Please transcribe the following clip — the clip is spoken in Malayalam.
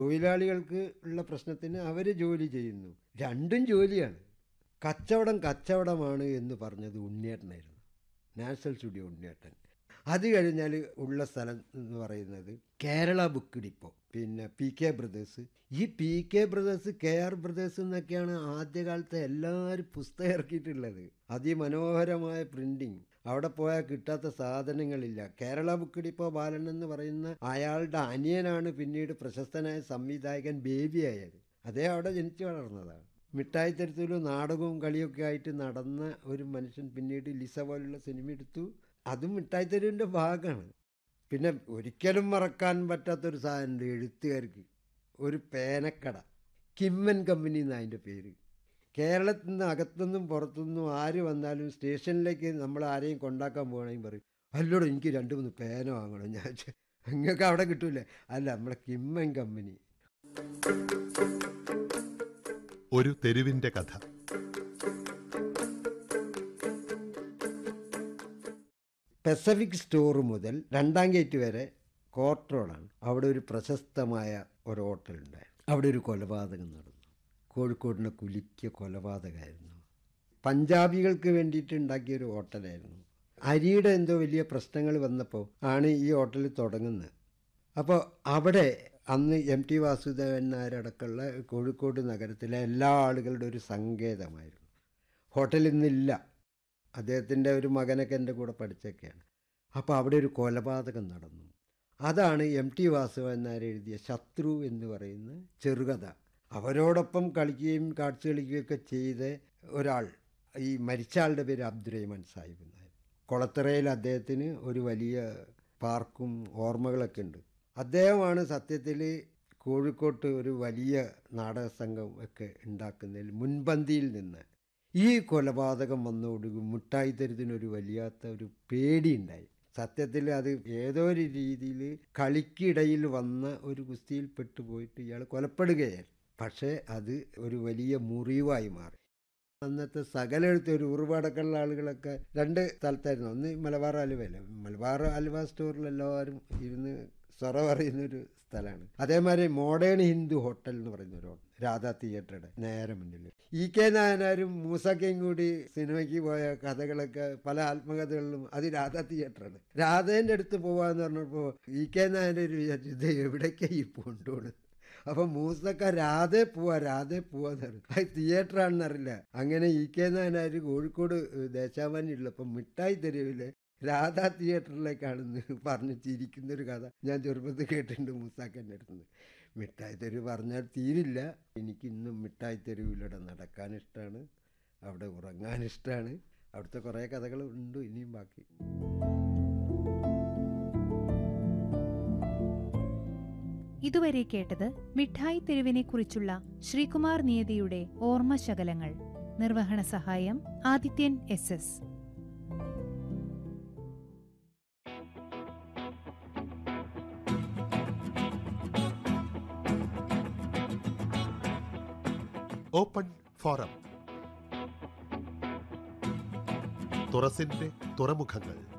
തൊഴിലാളികൾക്ക് ഉള്ള പ്രശ്നത്തിന് അവർ ജോലി ചെയ്യുന്നു രണ്ടും ജോലിയാണ് കച്ചവടം കച്ചവടമാണ് എന്ന് പറഞ്ഞത് ഉണ്ണിയേട്ടനായിരുന്നു നാഷണൽ സ്റ്റുഡിയോ ഉണ്ണിയേട്ടൻ അത് കഴിഞ്ഞാൽ ഉള്ള സ്ഥലം എന്ന് പറയുന്നത് കേരള ബുക്ക് ഡിപ്പോ പിന്നെ പി കെ ബ്രദേഴ്സ് ഈ P K brothers K R brothers എന്നൊക്കെയാണ് ആദ്യകാലത്തെ എല്ലാവരും പുസ്തകം ഇറക്കിയിട്ടുള്ളത് അതിമനോഹരമായ പ്രിന്റിങ് അവിടെ പോയാൽ കിട്ടാത്ത സാധനങ്ങളില്ല കേരള ബുക്ക് ഡിപ്പോ ബാലൻ എന്ന് പറയുന്ന അയാളുടെ അനിയനാണ് പിന്നീട് പ്രശസ്തനായ സംവിധായകൻ ബേബി ആയത് അതേ അവിടെ ജനിച്ചു വളർന്നതാണ് മിഠായി തരത്തിലും നാടകവും കളിയൊക്കെ ആയിട്ട് നടന്ന ഒരു മനുഷ്യൻ പിന്നീട് ലിസ പോലുള്ള സിനിമ എടുത്തു അതും മിഠായി തെരുവിൻ്റെ ഭാഗമാണ് പിന്നെ ഒരിക്കലും മറക്കാൻ പറ്റാത്തൊരു സാധനമുണ്ട് എഴുത്തുകാർക്ക് ഒരു പേനക്കട കിമ്മൻ കമ്പനി എന്നാണ് അതിൻ്റെ പേര് കേരളത്തിൽ നിന്ന് അകത്തുനിന്നും പുറത്തുനിന്നും ആര് വന്നാലും സ്റ്റേഷനിലേക്ക് നമ്മൾ ആരെയും കൊണ്ടാക്കാൻ പോകണമെങ്കിൽ പറയും അല്ലോടോ എനിക്ക് രണ്ട് മൂന്ന് പേന വാങ്ങണം ഞാൻ ചെ- നിങ്ങൾക്ക് അവിടെ കിട്ടൂലേ അല്ല നമ്മുടെ കിമ്മൻ കമ്പനി ഒരു തെരുവിന്റെ കഥ പസഫിക് സ്റ്റോർ മുതൽ രണ്ടാം ഗേറ്റ് വരെ കോർട്ട് റോഡാണ് അവിടെ ഒരു പ്രശസ്തമായ ഒരു ഹോട്ടൽ ഉണ്ടായിരുന്നു അവിടെ ഒരു കൊലപാതകം നടന്നു കോഴിക്കോടിനെ കുലുക്കിയ കൊലപാതകമായിരുന്നു പഞ്ചാബികൾക്ക് വേണ്ടിയിട്ട് ഉണ്ടാക്കിയ ഒരു ഹോട്ടലായിരുന്നു അരിയുടെ എന്തോ വലിയ പ്രശ്നങ്ങൾ വന്നപ്പോൾ ആണ് ഈ ഹോട്ടൽ തുടങ്ങുന്നത് അപ്പോൾ അവിടെ അന്ന് എം ടി വാസുദേവൻ നായരടക്കമുള്ള കോഴിക്കോട് നഗരത്തിലെ എല്ലാ ആളുകളുടെ ഒരു സങ്കേതമായിരുന്നു ഹോട്ടൽ ഇന്നില്ല അദ്ദേഹത്തിൻ്റെ ഒരു മകനൊക്കെ എൻ്റെ കൂടെ പഠിച്ചൊക്കെയാണ് അപ്പോൾ അവിടെ ഒരു കൊലപാതകം നടന്നു അതാണ് എം ടി വാസുദേവൻ നായർ എഴുതിയ ശത്രു എന്ന് പറയുന്ന ചെറുകഥ അവരോടൊപ്പം കളിക്കുകയും കാഴ്ച കളിക്കുകയൊക്കെ ചെയ്ത ഒരാൾ ഈ മരിച്ച ആളുടെ പേര് അബ്ദുറഹ്മാൻ സാഹിബ് എന്നായിരുന്നു കൊളത്തറയിൽ അദ്ദേഹത്തിന് ഒരു വലിയ പാർക്കും ഓർമ്മകളൊക്കെ ഉണ്ട് അദ്ദേഹമാണ് സത്യത്തിൽ കോഴിക്കോട്ട് ഒരു വലിയ നാടക സംഘം ഒക്കെ ഉണ്ടാക്കുന്നതിൽ മുൻപന്തിയിൽ നിന്ന് ഈ കൊലപാതകം വന്നോടുകൂടി മുട്ടായി തരുതിനൊരു വലിയാത്ത ഒരു പേടിയുണ്ടായി സത്യത്തിൽ അത് ഏതോ ഒരു രീതിയിൽ കളിക്കിടയിൽ വന്ന ഒരു കുസ്തിയിൽ പെട്ടുപോയിട്ട് ഇയാൾ കൊലപ്പെടുകയായിരുന്നു പക്ഷേ അത് ഒരു വലിയ മുറിവായി മാറി അന്നത്തെ സകലെടുത്ത് ഒരു ഉറുവടക്കമുള്ള ആളുകളൊക്കെ രണ്ട് സ്ഥലത്തായിരുന്നു ഒന്ന് മലബാർ അലുവയില്ല മലബാർ അലുവ സ്റ്റോറിൽ എല്ലാവരും ഇരുന്ന് സൊറ പറയുന്ന ഒരു സ്ഥലമാണ് അതേമാതിരി മോഡേൺ ഹിന്ദു ഹോട്ടൽ എന്ന് പറയുന്ന ഒരു ഹോട്ടൽ രാധാ തിയേറ്ററുടെ നേരെ മുന്നിൽ ഇ കെ നായനാരും മൂസക്കയും കൂടി സിനിമയ്ക്ക് പോയ കഥകളൊക്കെ പല ആത്മകഥകളിലും അത് രാധാ തിയേറ്ററാണ് രാധേൻ്റെ അടുത്ത് പോവാന്ന് പറഞ്ഞപ്പോൾ ഇ കെ നായൻ്റെ ഒരു വിചാരിച്ചു ഇത് എവിടേക്കാ ഈ കൊണ്ടുപോണ് അപ്പം മൂസക്ക രാധേ പോവാ രാധേ പോവാന്ന് പറഞ്ഞു അത് തിയേറ്ററാണെന്നറിയില്ല അങ്ങനെ ഇ കെ നായനാർ കോഴിക്കോട് ദേശാമാനിയുള്ളപ്പം മിഠായി തെരുവിലെ രാധാ തിയേറ്ററിലേക്കാണെന്ന് പറഞ്ഞ് ചിരിക്കുന്നൊരു കഥ ഞാൻ ചെറുപ്പത്തിൽ കേട്ടിട്ടുണ്ട് മൂസാക്കൻ്റെ അടുത്ത് നിന്ന് മിഠായി തെരുവ് പറഞ്ഞാൽ തീരില്ല എനിക്ക് ഇന്നും മിഠായി തെരുവിലൂടെ നടക്കാൻ ഇഷ്ടമാണ് അവിടെ ഉറങ്ങാൻ ഇഷ്ടമാണ് അവിടുത്തെ കുറേ കഥകൾ ഉണ്ട് ഇനിയും ബാക്കി ഇതുവരെ കേട്ടത് മിഠായി തെരുവിനെ കുറിച്ചുള്ള ശ്രീകുമാർ നിയതിയുടെ ഓർമ്മശകലങ്ങൾ നിർവഹണ സഹായം Adithyan S S open forum തുറസിന്റെ തുറമുഖങ്ങൾ